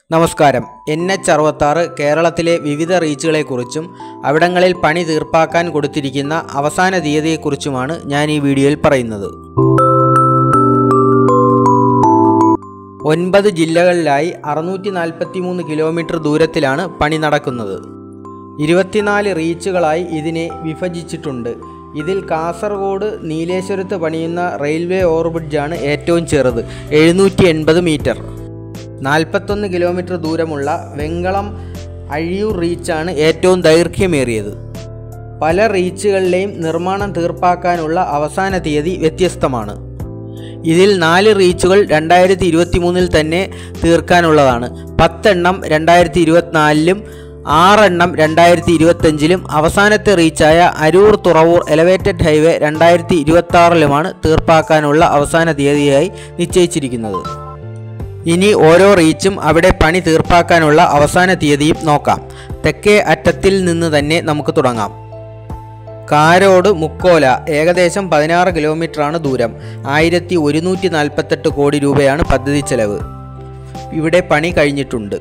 നമസ്കാരം N H അറുപത്താറ് കേരളത്തിലെ വിവിധ റീച്ചുകളെക്കുറിച്ചും അവിടങ്ങളിൽ പണി തീർപ്പാക്കാൻ കൊടുത്തിരിക്കുന്ന അവസാന തീയതിയെക്കുറിച്ചുമാണ് ഞാൻ ഈ വീഡിയോയിൽ പറയുന്നത് ഒൻപത് ജില്ലകളിലായി അറുന്നൂറ്റി നാൽപ്പത്തി മൂന്ന് കിലോമീറ്റർ ദൂരത്തിലാണ് പണി നടക്കുന്നത് ഇരുപത്തിനാല് റീച്ചുകളായി ഇതിനെ വിഭജിച്ചിട്ടുണ്ട് ഇതിൽ കാസർഗോഡ് നീലേശ്വരത്ത് പണിയുന്ന റെയിൽവേ ഓവർബ്രിഡ്ജാണ് ഏറ്റവും ചെറുത് എഴുന്നൂറ്റി എൺപത് മീറ്റർ നാൽപ്പത്തൊന്ന് കിലോമീറ്റർ ദൂരമുള്ള വെങ്കളം അഴിയൂർ റീച്ചാണ് ഏറ്റവും ദൈർഘ്യമേറിയത് പല റീച്ചുകളിലെയും നിർമ്മാണം തീർപ്പാക്കാനുള്ള അവസാന തീയതി വ്യത്യസ്തമാണ് ഇതിൽ നാല് റീച്ചുകൾ രണ്ടായിരത്തി ഇരുപത്തി മൂന്നിൽ തന്നെ തീർക്കാനുള്ളതാണ് പത്തെണ്ണം രണ്ടായിരത്തി ഇരുപത്തിനാലിലും ആറെണ്ണം രണ്ടായിരത്തി ഇരുപത്തഞ്ചിലും അവസാനത്തെ റീച്ചായ അരൂർ തുറവൂർ എലവേറ്റഡ് ഹൈവേ രണ്ടായിരത്തി ഇരുപത്തി ആറിലുമാണ് തീർപ്പാക്കാനുള്ള അവസാന തീയതിയായി നിശ്ചയിച്ചിരിക്കുന്നത് ഇനി ഓരോ റീച്ചും അവിടെ പണി തീർപ്പാക്കാനുള്ള അവസാന തീയതിയും നോക്കാം തെക്കേ അറ്റത്തിൽ നിന്ന് തന്നെ നമുക്ക് തുടങ്ങാം കാരോട് മുക്കോല ഏകദേശം പതിനാറ് കിലോമീറ്ററാണ് ദൂരം ആയിരത്തി ഒരുന്നൂറ്റി നാൽപ്പത്തെട്ട് കോടി രൂപയാണ് പദ്ധതി ചെലവ് ഇവിടെ പണി കഴിഞ്ഞിട്ടുണ്ട്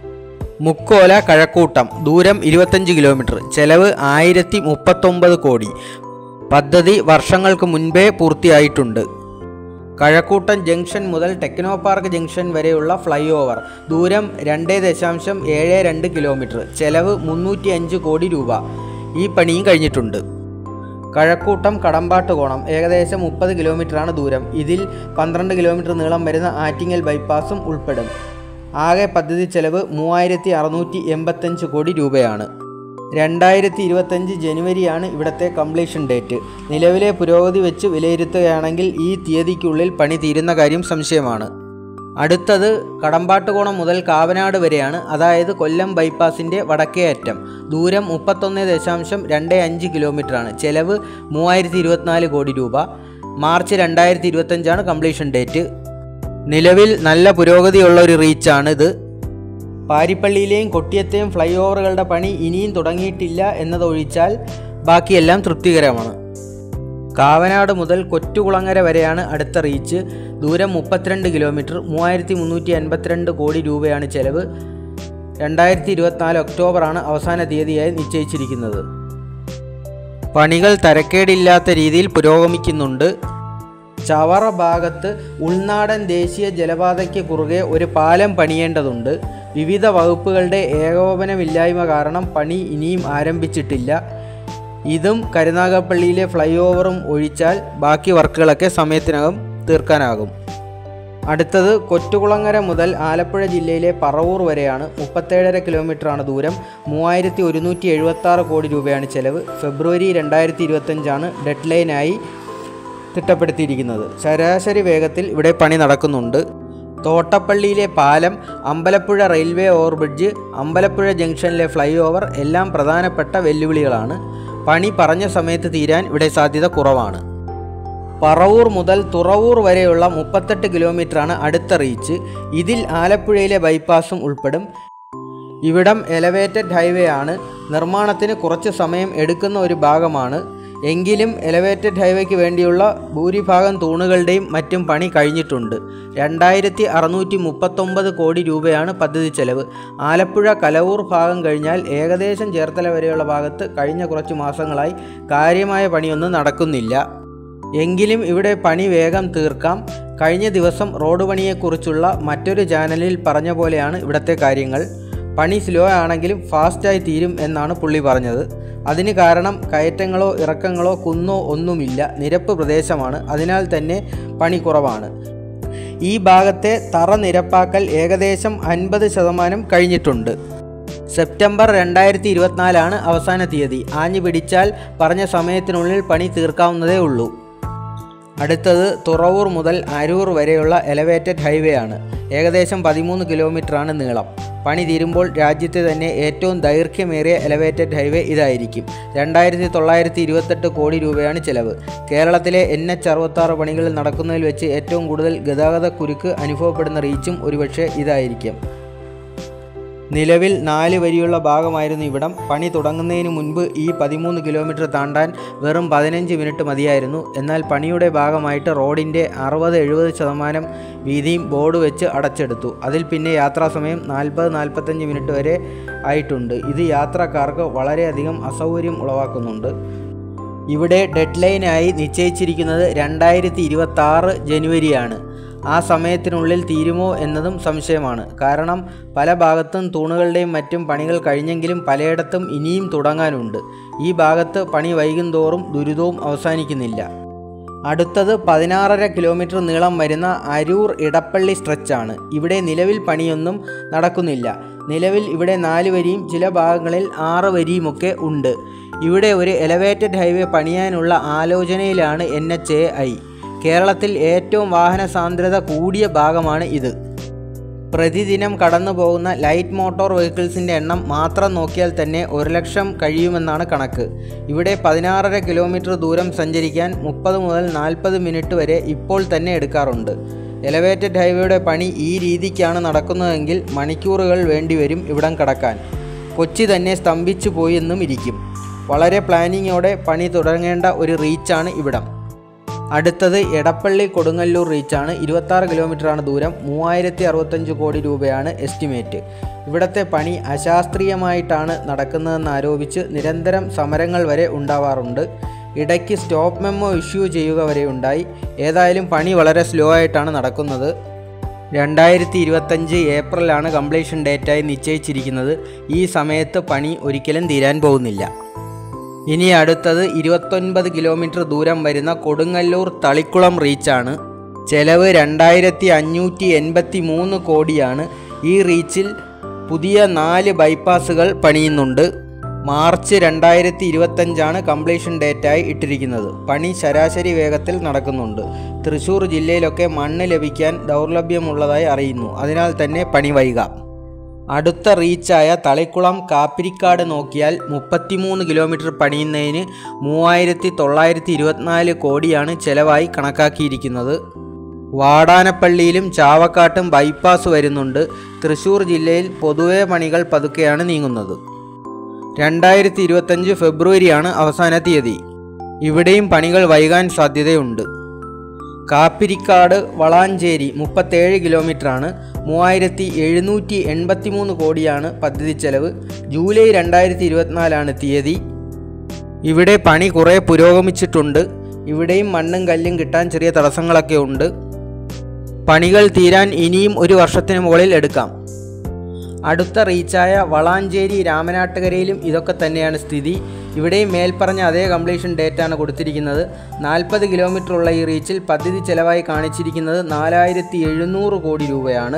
മുക്കോല കഴക്കൂട്ടം ദൂരം ഇരുപത്തഞ്ച് കിലോമീറ്റർ ചെലവ് ആയിരത്തി മുപ്പത്തൊമ്പത് കോടി പദ്ധതി വർഷങ്ങൾക്ക് മുൻപേ പൂർത്തിയായിട്ടുണ്ട് കഴക്കൂട്ടം ജംഗ്ഷൻ മുതൽ ടെക്നോ പാർക്ക് ജംഗ്ഷൻ വരെയുള്ള ഫ്ലൈ ഓവർ ദൂരം രണ്ട് ദശാംശം ഏഴ് രണ്ട് കിലോമീറ്റർ ചെലവ് മുന്നൂറ്റി അഞ്ച് കോടി രൂപ ഈ പണിയും കഴിഞ്ഞിട്ടുണ്ട് കഴക്കൂട്ടം കടമ്പാട്ട് കോണം ഏകദേശം മുപ്പത് കിലോമീറ്ററാണ് ദൂരം ഇതിൽ പന്ത്രണ്ട് കിലോമീറ്റർ നീളം വരുന്ന ആറ്റിങ്ങൽ ബൈപ്പാസും ഉൾപ്പെടും ആകെ പദ്ധതി ചെലവ് മൂവായിരത്തി അറുന്നൂറ്റി എൺപത്തഞ്ച് കോടി രൂപയാണ് രണ്ടായിരത്തി ഇരുപത്തഞ്ച് ജനുവരിയാണ് ഇവിടുത്തെ കംപ്ലീഷൻ ഡേറ്റ് നിലവിലെ പുരോഗതി വെച്ച് വിലയിരുത്തുകയാണെങ്കിൽ ഈ തീയതിക്കുള്ളിൽ പണി തീരുന്ന കാര്യം സംശയമാണ് അടുത്തത് കടമ്പാട്ടുകോണം മുതൽ കാവനാട് വരെയാണ് അതായത് കൊല്ലം ബൈപ്പാസിൻ്റെ വടക്കേ അറ്റം ദൂരം മുപ്പത്തൊന്ന് ദശാംശം രണ്ട് അഞ്ച് കിലോമീറ്ററാണ് ചെലവ് മൂവായിരത്തി ഇരുപത്തിനാല് കോടി രൂപ മാർച്ച് രണ്ടായിരത്തി ഇരുപത്തഞ്ചാണ് കംപ്ലീഷൻ ഡേറ്റ് നിലവിൽ നല്ല പുരോഗതിയുള്ള ഒരു റീച്ചാണിത് പാരിപ്പള്ളിയിലെയും കൊട്ടിയത്തെയും ഫ്ലൈ ഓവറുകളുടെ പണി ഇനിയും തുടങ്ങിയിട്ടില്ല എന്നതൊഴിച്ചാൽ ബാക്കിയെല്ലാം തൃപ്തികരമാണ് കാവനാട് മുതൽ കൊറ്റുകുളങ്ങര വരെയാണ് അടുത്ത റീച്ച് ദൂരം മുപ്പത്തിരണ്ട് കിലോമീറ്റർ മൂവായിരത്തി മുന്നൂറ്റി അൻപത്തിരണ്ട് കോടി രൂപയാണ് ചെലവ് രണ്ടായിരത്തി ഇരുപത്തിനാല് ഒക്ടോബറാണ് അവസാന തീയതിയായി നിശ്ചയിച്ചിരിക്കുന്നത് പണികൾ തരക്കേടില്ലാത്ത രീതിയിൽ പുരോഗമിക്കുന്നുണ്ട് ചവറ ഭാഗത്ത് ഉൾനാടൻ ദേശീയ ജലപാതയ്ക്ക് കുറുകെ ഒരു പാലം പണിയേണ്ടതുണ്ട് വിവിധ വകുപ്പുകളുടെ ഏകോപനമില്ലായ്മ കാരണം പണി ഇനിയും ആരംഭിച്ചിട്ടില്ല ഇതും കരുനാഗപ്പള്ളിയിലെ ഫ്ലൈ ഓവറും ഒഴിച്ചാൽ ബാക്കി വർക്കുകളൊക്കെ സമയത്തിനകം തീർക്കാനാകും അടുത്തത് കൊറ്റുകുളങ്ങര മുതൽ ആലപ്പുഴ ജില്ലയിലെ പറവൂർ വരെയാണ് മുപ്പത്തേഴര കിലോമീറ്ററാണ് ദൂരം മൂവായിരത്തി ഒരുന്നൂറ്റി എഴുപത്തി ആറ് കോടി രൂപയാണ് ചെലവ് ഫെബ്രുവരി രണ്ടായിരത്തി ഇരുപത്തഞ്ചാണ് ഡെഡ് ലൈനായി തിട്ടപ്പെടുത്തിയിരിക്കുന്നത് ശരാശരി വേഗത്തിൽ ഇവിടെ പണി നടക്കുന്നുണ്ട് തോട്ടപ്പള്ളിയിലെ പാലം അമ്പലപ്പുഴ റെയിൽവേ ഓവർബ്രിഡ്ജ് അമ്പലപ്പുഴ ജംഗ്ഷനിലെ ഫ്ലൈ ഓവർ എല്ലാം പ്രധാനപ്പെട്ട വെല്ലുവിളികളാണ് പണി പറഞ്ഞ സമയത്ത് തീരാൻ ഇവിടെ സാധ്യത കുറവാണ് പറവൂർ മുതൽ തുറവൂർ വരെയുള്ള മുപ്പത്തെട്ട് കിലോമീറ്ററാണ് അടുത്ത റീച്ച് ഇതിൽ ആലപ്പുഴയിലെ ബൈപ്പാസും ഉൾപ്പെടും ഇവിടം എലവേറ്റഡ് ഹൈവേ ആണ് നിർമ്മാണത്തിന് കുറച്ച് സമയം എടുക്കുന്ന ഒരു ഭാഗമാണ് എങ്കിലും എലവേറ്റഡ് ഹൈവേക്ക് വേണ്ടിയുള്ള ഭൂരിഭാഗം തൂണുകളുടെയും മറ്റും പണി കഴിഞ്ഞിട്ടുണ്ട് രണ്ടായിരത്തി അറുന്നൂറ്റി മുപ്പത്തൊമ്പത് കോടി രൂപയാണ് പദ്ധതി ചെലവ് ആലപ്പുഴ കലവൂർ ഭാഗം കഴിഞ്ഞാൽ ഏകദേശം ചേർത്തല വരെയുള്ള ഭാഗത്ത് കഴിഞ്ഞ കുറച്ച് മാസങ്ങളായി കാര്യമായ പണിയൊന്നും നടക്കുന്നില്ല എങ്കിലും ഇവിടെ പണി വേഗം തീർക്കാം കഴിഞ്ഞ ദിവസം റോഡ് പണിയെക്കുറിച്ചുള്ള മറ്റൊരു ചാനലിൽ പറഞ്ഞ പോലെയാണ് ഇവിടുത്തെ കാര്യങ്ങൾ പണി സ്ലോ ആണെങ്കിലും ഫാസ്റ്റായി തീരും എന്നാണ് പുള്ളി പറഞ്ഞത് അതിന് കാരണം കയറ്റങ്ങളോ ഇറക്കങ്ങളോ കുന്നോ ഒന്നുമില്ല നിരപ്പ് പ്രദേശമാണ് അതിനാൽ തന്നെ പണി കുറവാണ് ഈ ഭാഗത്തെ തറ നിരപ്പാക്കൽ ഏകദേശം അൻപത് ശതമാനം കഴിഞ്ഞിട്ടുണ്ട് സെപ്റ്റംബർ രണ്ടായിരത്തി ഇരുപത്തിനാലാണ് അവസാന തീയതി ആഞ്ഞു പിടിച്ചാൽ പറഞ്ഞ സമയത്തിനുള്ളിൽ പണി തീർക്കാവുന്നതേ ഉള്ളൂ അടുത്തത് തുറവൂർ മുതൽ അരൂർ വരെയുള്ള എലവേറ്റഡ് ഹൈവേ ആണ് ഏകദേശം പതിമൂന്ന് കിലോമീറ്ററാണ് നീളം പണി തീരുമ്പോൾ രാജ്യത്തെ തന്നെ ഏറ്റവും ദൈർഘ്യമേറിയ എലവേറ്റഡ് ഹൈവേ ഇതായിരിക്കും രണ്ടായിരത്തി തൊള്ളായിരത്തി ഇരുപത്തെട്ട് കോടി രൂപയാണ് ചെലവ് കേരളത്തിലെ എൻ എച്ച് അറുപത്താറ് പണികൾ നടക്കുന്നതിൽ വെച്ച് ഏറ്റവും കൂടുതൽ ഗതാഗത കുരുക്ക് അനുഭവപ്പെടുന്ന റീച്ചും ഒരുപക്ഷെ ഇതായിരിക്കും നിലവിൽ നാല് വരിയുള്ള ഭാഗമായിരുന്നു ഇവിടം പണി തുടങ്ങുന്നതിന് മുൻപ് ഈ പതിമൂന്ന് കിലോമീറ്റർ താണ്ടാൻ വെറും പതിനഞ്ച് മിനിറ്റ് മതിയായിരുന്നു എന്നാൽ പണിയുടെ ഭാഗമായിട്ട് റോഡിൻ്റെ അറുപത് എഴുപത് ശതമാനം വീതിയും ബോർഡ് വെച്ച് അടച്ചെടുത്തു അതിൽ പിന്നെ യാത്രാസമയം നാൽപ്പത് നാൽപ്പത്തഞ്ച് മിനിറ്റ് വരെ ആയിട്ടുണ്ട് ഇത് യാത്രക്കാർക്ക് വളരെയധികം അസൗകര്യം ഉളവാക്കുന്നുണ്ട് ഇവിടെ ഡെഡ് ലൈനായി നിശ്ചയിച്ചിരിക്കുന്നത് രണ്ടായിരത്തി ഇരുപത്തി ആറ് ജനുവരിയാണ് ആ സമയത്തിനുള്ളിൽ തീരുമോ എന്നതും സംശയമാണ് കാരണം പല ഭാഗത്തും തൂണുകളുടെയും മറ്റും പണികൾ കഴിഞ്ഞെങ്കിലും പലയിടത്തും ഇനിയും തുടങ്ങാനുണ്ട് ഈ ഭാഗത്ത് പണി വൈകും തോറും ദുരിതവും അവസാനിക്കുന്നില്ല അടുത്തത് പതിനാറര കിലോമീറ്റർ നീളം വരുന്ന അരൂർ ഇടപ്പള്ളി സ്ട്രെച്ചാണ് ഇവിടെ നിലവിൽ പണിയൊന്നും നടക്കുന്നില്ല നിലവിൽ ഇവിടെ നാല് വരിയും ചില ഭാഗങ്ങളിൽ ആറ് വരിയുമൊക്കെ ഉണ്ട് ഇവിടെ ഒരു എലവേറ്റഡ് ഹൈവേ പണിയാനുള്ള ആലോചനയിലാണ് എൻ എച്ച് എ ഐ കേരളത്തിൽ ഏറ്റവും വാഹന സാന്ദ്രത കൂടിയ ഭാഗമാണ് ഇത് പ്രതിദിനം കടന്നു പോകുന്ന ലൈറ്റ് മോട്ടോർ വെഹിക്കിൾസിൻ്റെ എണ്ണം മാത്രം നോക്കിയാൽ തന്നെ ഒരു ലക്ഷം കഴിയുമെന്നാണ് കണക്ക് ഇവിടെ പതിനാറര കിലോമീറ്റർ ദൂരം സഞ്ചരിക്കാൻ മുപ്പത് മുതൽ നാൽപ്പത് മിനിറ്റ് വരെ ഇപ്പോൾ തന്നെ എടുക്കാറുണ്ട് എലവേറ്റഡ് ഹൈവേയുടെ പണി ഈ രീതിക്കാണ് നടക്കുന്നതെങ്കിൽ മണിക്കൂറുകൾ വേണ്ടിവരും ഇവിടം കടക്കാൻ കൊച്ചി തന്നെ സ്തംഭിച്ചു പോയെന്നും ഇരിക്കും വളരെ പ്ലാനിങ്ങോടെ പണി തുടങ്ങേണ്ട ഒരു റീച്ചാണ് ഇവിടം അടുത്തത് എടപ്പള്ളി കൊടുങ്ങല്ലൂർ റീച്ചാണ് ഇരുപത്താറ് കിലോമീറ്ററാണ് ദൂരം മൂവായിരത്തി അറുപത്തഞ്ച് കോടി രൂപയാണ് എസ്റ്റിമേറ്റ് ഇവിടത്തെ പണി അശാസ്ത്രീയമായിട്ടാണ് നടക്കുന്നതെന്ന് ആരോപിച്ച് നിരന്തരം സമരങ്ങൾ വരെ ഉണ്ടാവാറുണ്ട് ഇടയ്ക്ക് സ്റ്റോപ്പ് മെമ്മോ ഇഷ്യൂ ചെയ്യുക വരെ ഉണ്ടായി ഏതായാലും പണി വളരെ സ്ലോ ആയിട്ടാണ് നടക്കുന്നത് രണ്ടായിരത്തി ഇരുപത്തഞ്ച് ഏപ്രിലാണ് കംപ്ലീഷൻ ഡേറ്റായി നിശ്ചയിച്ചിരിക്കുന്നത് ഈ സമയത്ത് പണി ഒരിക്കലും തീരാൻ പോകുന്നില്ല ഇനി അടുത്തത് ഇരുപത്തൊൻപത് കിലോമീറ്റർ ദൂരം വരുന്ന കൊടുങ്ങല്ലൂർ തളിക്കുളം റീച്ചാണ് ചെലവ് രണ്ടായിരത്തി അഞ്ഞൂറ്റി എൺപത്തി മൂന്ന് കോടിയാണ് ഈ റീച്ചിൽ പുതിയ നാല് ബൈപ്പാസുകൾ പണിയുന്നുണ്ട് മാർച്ച് രണ്ടായിരത്തി ഇരുപത്തഞ്ചാണ് കംപ്ലീഷൻ ഡേറ്റായി ഇട്ടിരിക്കുന്നത് പണി ശരാശരി വേഗത്തിൽ നടക്കുന്നുണ്ട് തൃശ്ശൂർ ജില്ലയിലൊക്കെ മണ്ണ് ലഭിക്കാൻ ദൗർലഭ്യമുള്ളതായി അറിയുന്നു അതിനാൽ തന്നെ പണി വൈകാം അടുത്ത റീച്ചായ തളിക്കുളം കാപ്പിരിക്കാട് നോക്കിയാൽ മുപ്പത്തിമൂന്ന് കിലോമീറ്റർ പണിയുന്നതിന് മൂവായിരത്തി തൊള്ളായിരത്തി ഇരുപത്തിനാല് കോടിയാണ് ചെലവായി കണക്കാക്കിയിരിക്കുന്നത് വാടാനപ്പള്ളിയിലും ചാവക്കാട്ടും ബൈപ്പാസ് വരുന്നുണ്ട് തൃശ്ശൂർ ജില്ലയിൽ പൊതുവെ പണികൾ പതുക്കെയാണ് നീങ്ങുന്നത് രണ്ടായിരത്തി ഇരുപത്തഞ്ച് ഫെബ്രുവരിയാണ് അവസാന തീയതി ഇവിടെയും പണികൾ വൈകാൻ സാധ്യതയുണ്ട് കാപ്പിരിക്കാട് വളാഞ്ചേരി മുപ്പത്തേഴ് കിലോമീറ്ററാണ് മൂവായിരത്തി എഴുന്നൂറ്റി എൺപത്തി മൂന്ന് കോടിയാണ് പദ്ധതി ചെലവ് ജൂലൈ രണ്ടായിരത്തി ഇരുപത്തിനാലാണ് തീയതി ഇവിടെ പണി കുറേ പുരോഗമിച്ചിട്ടുണ്ട് ഇവിടെയും മണ്ണും കല്ലും കിട്ടാൻ ചെറിയ തടസ്സങ്ങളൊക്കെ ഉണ്ട് പണികൾ തീരാൻ ഇനിയും ഒരു വർഷത്തിന് മുകളിൽ എടുക്കാം അടുത്ത റീച്ചായ വളാഞ്ചേരി രാമനാട്ടുകരയിലും ഇതൊക്കെ തന്നെയാണ് സ്ഥിതി ഇവിടെയും മേൽപ്പറഞ്ഞ അതേ കംപ്ലീഷൻ ഡേറ്റാണ് കൊടുത്തിരിക്കുന്നത് നാൽപ്പത് കിലോമീറ്റർ ഉള്ള ഈ റീച്ചിൽ പദ്ധതി ചെലവായി കാണിച്ചിരിക്കുന്നത് നാലായിരത്തി എഴുന്നൂറ് കോടി രൂപയാണ്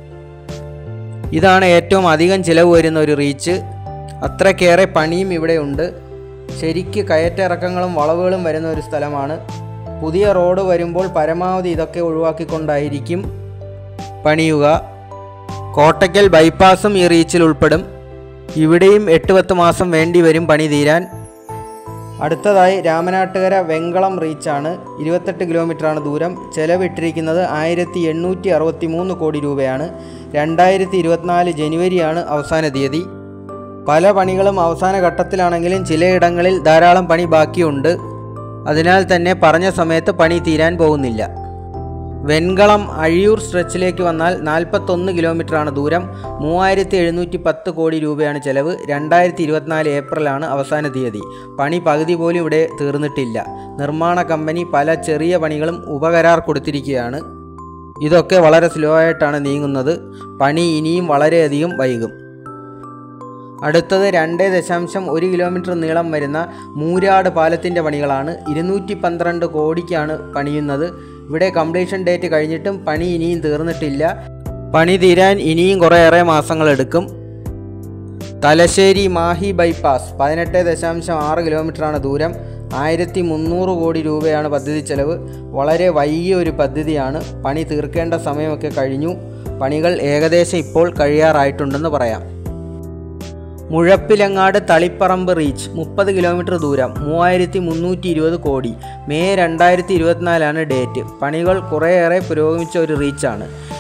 ഇതാണ് ഏറ്റവും അധികം ചിലവ് വരുന്ന ഒരു റീച്ച് അത്രയ്ക്കേറെ പണിയും ഇവിടെ ഉണ്ട് ശരിക്ക് കയറ്റിറക്കങ്ങളും വളവുകളും വരുന്ന ഒരു സ്ഥലമാണ് പുതിയ റോഡ് വരുമ്പോൾ പരമാവധി ഇതൊക്കെ ഒഴിവാക്കിക്കൊണ്ടായിരിക്കും പണിയുക കോട്ടയ്ക്കൽ ബൈപ്പാസും ഈ റീച്ചിൽ ഉൾപ്പെടും ഇവിടെയും എട്ട് പത്ത് മാസം വേണ്ടി വരും പണി തീരാൻ അടുത്തതായി രാമനാട്ടുകര വെങ്കളം റീച്ചാണ് ഇരുപത്തെട്ട് കിലോമീറ്ററാണ് ദൂരം ചെലവിട്ടിരിക്കുന്നത് ആയിരത്തി എണ്ണൂറ്റി അറുപത്തി മൂന്ന് കോടി രൂപയാണ് രണ്ടായിരത്തി ഇരുപത്തിനാല് ജനുവരിയാണ് അവസാന തീയതി പല പണികളും അവസാന ഘട്ടത്തിലാണെങ്കിലും ചിലയിടങ്ങളിൽ ധാരാളം പണി ബാക്കിയുണ്ട് അതിനാൽ തന്നെ പറഞ്ഞ സമയത്ത് പണി തീരാൻ പോകുന്നില്ല വെൺകളം അഴിയൂർ സ്ട്രെച്ചിലേക്ക് വന്നാൽ നാൽപ്പത്തൊന്ന് കിലോമീറ്ററാണ് ദൂരം മൂവായിരത്തി എഴുന്നൂറ്റി പത്ത് കോടി രൂപയാണ് ചെലവ് രണ്ടായിരത്തി ഇരുപത്തിനാല് ഏപ്രിലാണ് അവസാന തീയതി പണി പകുതി പോലും ഇവിടെ തീർന്നിട്ടില്ല നിർമ്മാണ കമ്പനി പല ചെറിയ പണികളും ഉപകരാർ കൊടുത്തിരിക്കുകയാണ് ഇതൊക്കെ വളരെ സ്ലോ ആയിട്ടാണ് നീങ്ങുന്നത് പണി ഇനിയും വളരെയധികം വൈകും അടുത്തത് രണ്ട് ദശാംശം ഒരു കിലോമീറ്റർ നീളം വരുന്ന മൂരാട് പാലത്തിൻ്റെ പണികളാണ് ഇരുന്നൂറ്റി പന്ത്രണ്ട് കോടിക്കാണ് പണിയുന്നത് ഇവിടെ കംപ്ലീഷൻ ഡേറ്റ് കഴിഞ്ഞിട്ടും പണി ഇനിയും തീർന്നിട്ടില്ല പണി തീരാൻ ഇനിയും കുറേയേറെ മാസങ്ങളെടുക്കും തലശ്ശേരി മാഹി ബൈപ്പാസ് പതിനെട്ട് ദശാംശം ആറ് കിലോമീറ്ററാണ് ദൂരം ആയിരത്തി മുന്നൂറ് കോടി രൂപയാണ് പദ്ധതി ചെലവ് വളരെ വൈകിയ ഒരു പദ്ധതിയാണ് പണി തീർക്കേണ്ട സമയമൊക്കെ കഴിഞ്ഞു പണികൾ ഏകദേശം ഇപ്പോൾ കഴിയാറായിട്ടുണ്ടെന്ന് പറയാം മുഴപ്പിലങ്ങാട് തളിപ്പറമ്പ് റീച്ച് മുപ്പത് കിലോമീറ്റർ ദൂരം മൂവായിരത്തി മുന്നൂറ്റി ഇരുപത് കോടി മെയ് രണ്ടായിരത്തി ഇരുപത്തിനാലാണ് ഡേറ്റ് പണികൾ കുറേയേറെ പുരോഗമിച്ച ഒരു റീച്ചാണ്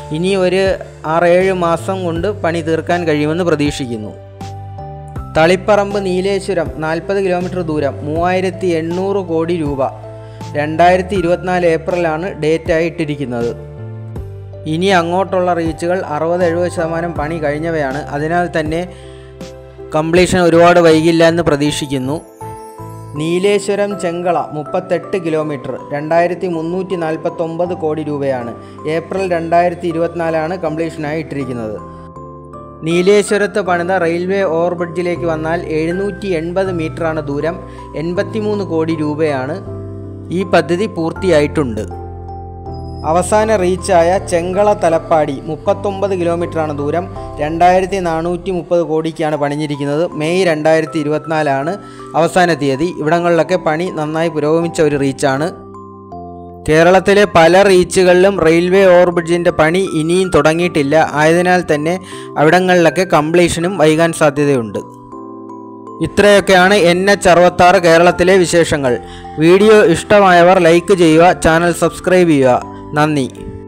ഇനി ഒരു ആറേഴ് മാസം കൊണ്ട് പണി തീർക്കാൻ കഴിയുമെന്ന് പ്രതീക്ഷിക്കുന്നു തളിപ്പറമ്പ് നീലേശ്വരം നാൽപ്പത് കിലോമീറ്റർ ദൂരം മൂവായിരത്തി എണ്ണൂറ് കോടി രൂപ രണ്ടായിരത്തി ഇരുപത്തിനാല് ഏപ്രിലാണ് ഡേറ്റായി ഇട്ടിരിക്കുന്നത് ഇനി അങ്ങോട്ടുള്ള റീച്ചുകൾ അറുപത് എഴുപത് ശതമാനം പണി കഴിഞ്ഞവയാണ് അതിനാൽ തന്നെ കംപ്ലീഷൻ ഒരുപാട് വൈകില്ല എന്ന് പ്രതീക്ഷിക്കുന്നു നീലേശ്വരം ചെങ്കള മുപ്പത്തെട്ട് കിലോമീറ്റർ രണ്ടായിരത്തി മുന്നൂറ്റി നാൽപ്പത്തൊമ്പത് കോടി രൂപയാണ് ഏപ്രിൽ രണ്ടായിരത്തി ഇരുപത്തിനാലാണ് കംപ്ലീഷനായി ഇട്ടിരിക്കുന്നത് നീലേശ്വരത്ത് പണിത റെയിൽവേ ഓവർബ്രിഡ്ജിലേക്ക് വന്നാൽ എഴുന്നൂറ്റി എൺപത് മീറ്ററാണ് ദൂരം എൺപത്തിമൂന്ന് കോടി രൂപയാണ് ഈ പദ്ധതി പൂർത്തിയായിട്ടുണ്ട് അവസാന റീച്ചായ ചെങ്കള തലപ്പാടി മുപ്പത്തൊമ്പത് കിലോമീറ്ററാണ് ദൂരം രണ്ടായിരത്തി നാനൂറ്റി മുപ്പത് കോടിക്കാണ് പണിഞ്ഞിരിക്കുന്നത് മെയ് രണ്ടായിരത്തി ഇരുപത്തിനാലാണ് അവസാന തീയതി ഇവിടങ്ങളിലൊക്കെ പണി നന്നായി പുരോഗമിച്ച ഒരു റീച്ചാണ് കേരളത്തിലെ പല റീച്ചുകളിലും റെയിൽവേ ഓവർബ്രിഡ്ജിൻ്റെ പണി ഇനിയും തുടങ്ങിയിട്ടില്ല ആയതിനാൽ തന്നെ അവിടങ്ങളിലൊക്കെ കംപ്ലീഷനും വൈകാൻ സാധ്യതയുണ്ട് ഇത്രയൊക്കെയാണ് എൻ എച്ച് അറുപത്താറ് കേരളത്തിലെ വിശേഷങ്ങൾ വീഡിയോ ഇഷ്ടമായവർ ലൈക്ക് ചെയ്യുക ചാനൽ സബ്സ്ക്രൈബ് ചെയ്യുക നന്ദി